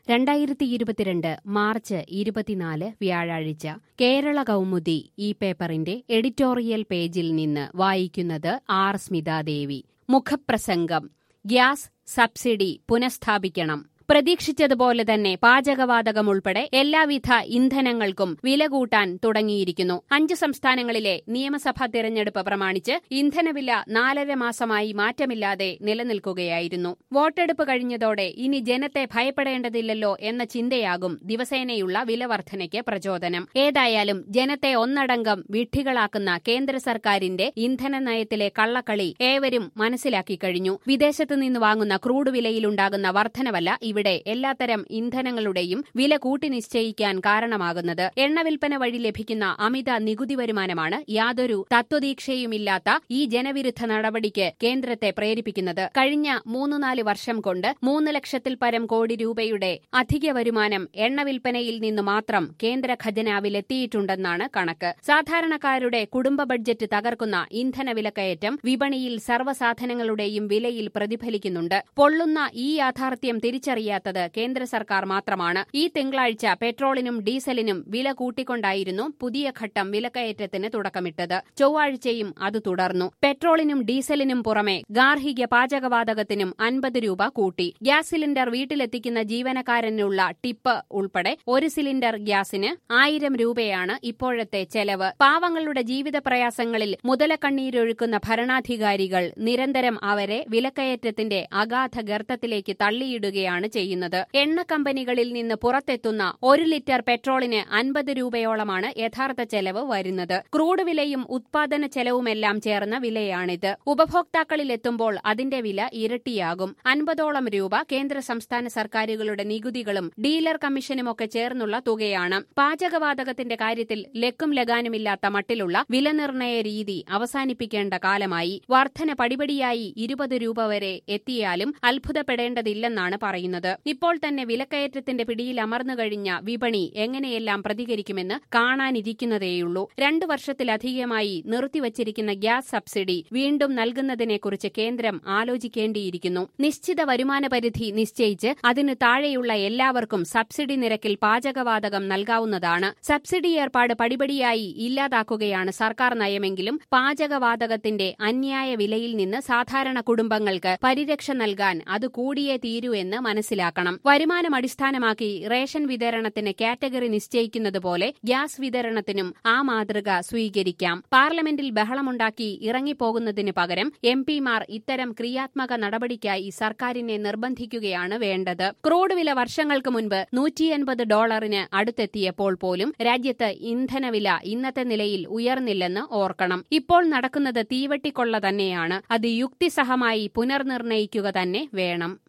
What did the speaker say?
രണ്ടായിരത്തി ഇരുപത്തിരണ്ട് മാർച്ച് ഇരുപത്തിനാല് വ്യാഴാഴ്ച കേരള കൗമുദി ഈ പേപ്പറിന്റെ എഡിറ്റോറിയൽ പേജിൽ നിന്ന് വായിക്കുന്നത് ആർ സ്മിതാദേവി മുഖപ്രസംഗം ഗ്യാസ് സബ്സിഡി പുനഃസ്ഥാപിക്കണം പ്രതീക്ഷിച്ചതുപോലെ തന്നെ പാചകവാതകം ഉൾപ്പെടെ എല്ലാവിധ ഇന്ധനങ്ങൾക്കും വില കൂട്ടാൻ തുടങ്ങിയിരിക്കുന്നു അഞ്ച് സംസ്ഥാനങ്ങളിലെ നിയമസഭാ തിരഞ്ഞെടുപ്പ് പ്രമാണിച്ച് ഇന്ധനവില നാലര മാസമായി മാറ്റമില്ലാതെ നിലനിൽക്കുകയായിരുന്നു വോട്ടെടുപ്പ് കഴിഞ്ഞതോടെ ഇനി ജനത്തെ ഭയപ്പെടേണ്ടതില്ലല്ലോ എന്ന ചിന്തയാകും ദിവസേനയുള്ള വില വർധനയ്ക്ക് പ്രചോദനം ഏതായാലും ജനത്തെ ഒന്നടങ്കം വിഡ്ഢികളാക്കുന്ന കേന്ദ്ര സർക്കാരിന്റെ ഇന്ധന നയത്തിലെ കള്ളക്കളി ഏവരും മനസ്സിലാക്കി കഴിഞ്ഞു വിദേശത്ത് നിന്ന് വാങ്ങുന്ന ക്രൂഡ് വിലയിലുണ്ടാകുന്ന വർധനവല്ല ഇവിടെ എല്ലാത്തരം ഇന്ധനങ്ങളുടെയും വില കൂട്ടി നിശ്ചയിക്കാൻ കാരണമാകുന്നത് എണ്ണ വിൽപ്പന വഴി ലഭിക്കുന്ന അമിത നികുതി വരുമാനമാണ് യാതൊരു തത്വദീക്ഷയുമില്ലാത്ത ഈ ജനവിരുദ്ധ നടപടിക്ക് കേന്ദ്രത്തെ പ്രേരിപ്പിക്കുന്നത് കഴിഞ്ഞ മൂന്ന് നാല് വർഷം കൊണ്ട് മൂന്ന് ലക്ഷത്തിൽ പരം കോടി രൂപയുടെ അധിക വരുമാനം എണ്ണ വിൽപ്പനയിൽ നിന്ന് മാത്രം കേന്ദ്ര ഖജനാവിലെത്തിയിട്ടുണ്ടെന്നാണ് കണക്ക് സാധാരണക്കാരുടെ കുടുംബ ബഡ്ജറ്റ് തകർക്കുന്ന ഇന്ധന വിലക്കയറ്റം വിപണിയിൽ സർവ്വസാധനങ്ങളുടെയും വിലയിൽ പ്രതിഫലിക്കുന്നുണ്ട് പൊള്ളുന്ന ഈ യാഥാർത്ഥ്യം തിരിച്ചറിയാത്തത് കേന്ദ്ര സർക്കാർ മാത്രമാണ് ഈ തിങ്കളാഴ്ച പെട്രോളിനും ഡീസലിനും വില കൂട്ടിക്കൊണ്ടായിരുന്നു പുതിയ ഘട്ടം വിലക്കയറ്റത്തിന് തുടക്കമിട്ടത് ചൊവ്വാഴ്ചയും അത് തുടർന്നു പെട്രോളിനും ഡീസലിനും പുറമെ ഗാർഹിക പാചകവാതകത്തിനും അൻപത് രൂപ കൂട്ടി ഗ്യാസ് സിലിണ്ടർ വീട്ടിലെത്തിക്കുന്ന ജീവനക്കാരനുള്ള ടിപ്പ് ഉൾപ്പെടെ ഒരു സിലിണ്ടർ ഗ്യാസിന് ആയിരം രൂപയാണ് ഇപ്പോഴത്തെ ചെലവ് പാവങ്ങളുടെ ജീവിത പ്രയാസങ്ങളിൽ മുതലക്കണ്ണീരൊഴുക്കുന്ന ഭരണാധികാരികൾ നിരന്തരം അവരെ വിലക്കയറ്റത്തിന്റെ അഗാധ ഗർത്തത്തിലേക്ക് തള്ളിയിടുകയാണ് ചെയ്യുന്നത് എണ്ണ കമ്പനികളിൽ നിന്ന് പുറത്തെത്തുന്ന ഒരു ലിറ്റർ പെട്രോളിന് അൻപത് രൂപയോളമാണ് യഥാർത്ഥ ചെലവ് വരുന്നത് ക്രൂഡ് വിലയും ഉത്പാദന ചെലവുമെല്ലാം ചേർന്ന വിലയാണിത് ഉപഭോക്താക്കളിലെത്തുമ്പോൾ അതിന്റെ വില ഇരട്ടിയാകും അൻപതോളം രൂപ കേന്ദ്ര സംസ്ഥാന സർക്കാരുകളുടെ നികുതികളും ഡീലർ കമ്മീഷനുമൊക്കെ ചേർന്നുള്ള തുകയാണ് പാചകവാതകത്തിന്റെ കാര്യത്തിൽ ലക്കും ലഗാനുമില്ലാത്ത മട്ടിലുള്ള വിലനിർണയ രീതി അവസാനിപ്പിക്കേണ്ട കാലമായി വർധന പടിപടിയായി ഇരുപത് രൂപ വരെ എത്തിയാലും അത്ഭുതപ്പെടേണ്ടതില്ലെന്നാണ് പറയുന്നത് ഇപ്പോൾ തന്നെ വിലക്കയറ്റത്തിന്റെ പിടിയിൽ അമർന്നു കഴിഞ്ഞ വിപണി എങ്ങനെയെല്ലാം പ്രതികരിക്കുമെന്ന് കാണാനിരിക്കുന്നതേയുള്ളൂ രണ്ടു വർഷത്തിലധികമായി നിർത്തിവച്ചിരിക്കുന്ന ഗ്യാസ് സബ്സിഡി വീണ്ടും നൽകുന്നതിനെക്കുറിച്ച് കേന്ദ്രം ആലോചിക്കേണ്ടിയിരിക്കുന്നു നിശ്ചിത വരുമാന പരിധി നിശ്ചയിച്ച് അതിനു താഴെയുള്ള എല്ലാവർക്കും സബ്സിഡി നിരക്കിൽ പാചകവാതകം നൽകാവുന്നതാണ് സബ്സിഡി ഏർപ്പാട് പടിപടിയായി ഇല്ലാതാക്കുകയാണ് സർക്കാർ നയമെങ്കിലും പാചകവാതകത്തിന്റെ അന്യായ വിലയിൽ നിന്ന് സാധാരണ കുടുംബങ്ങൾക്ക് പരിരക്ഷ നൽകാൻ അത് കൂടിയേ തീരൂ എന്ന് മനസ്സിലാക്കണം വരുമാനം അടിസ്ഥാനമാക്കി റേഷൻ വിതരണത്തിന് കാറ്റഗറി നിശ്ചയിക്കുന്നതുപോലെ ഗ്യാസ് വിതരണത്തിനും ആ മാതൃക സ്വീകരിക്കാം പാർലമെന്റിൽ ബഹളമുണ്ടാക്കി ഇറങ്ങിപ്പോകുന്നതിന് പകരം എം പിമാർ ഇത്തരം ക്രിയാത്മക നടപടിക്കായി സർക്കാരിനെ നിർബന്ധിക്കുകയാണ് വേണ്ടത് ക്രൂഡ് വില വർഷങ്ങൾക്ക് മുൻപ് നൂറ്റിയൻപത് ഡോളറിന് അടുത്തെത്തിയപ്പോൾ പോലും രാജ്യത്ത് ഇന്ധനവില ഇന്നത്തെ നിലയിൽ ഉയർന്നില്ലെന്ന് ഓർക്കണം ഇപ്പോൾ നടക്കുന്നത് തീവട്ടിക്കൊള്ള തന്നെയാണ് അത് യുക്തിസഹമായി പുനർനിർണയിക്കുക തന്നെ വേണം